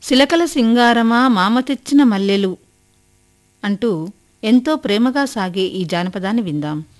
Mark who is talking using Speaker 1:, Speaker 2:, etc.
Speaker 1: సిలకల సింగారమా మామ తెచ్చిన మల్లెలు అంటూ ఎంతో ప్రేమగా సాగే ఈ జానపదాన్ని విందాం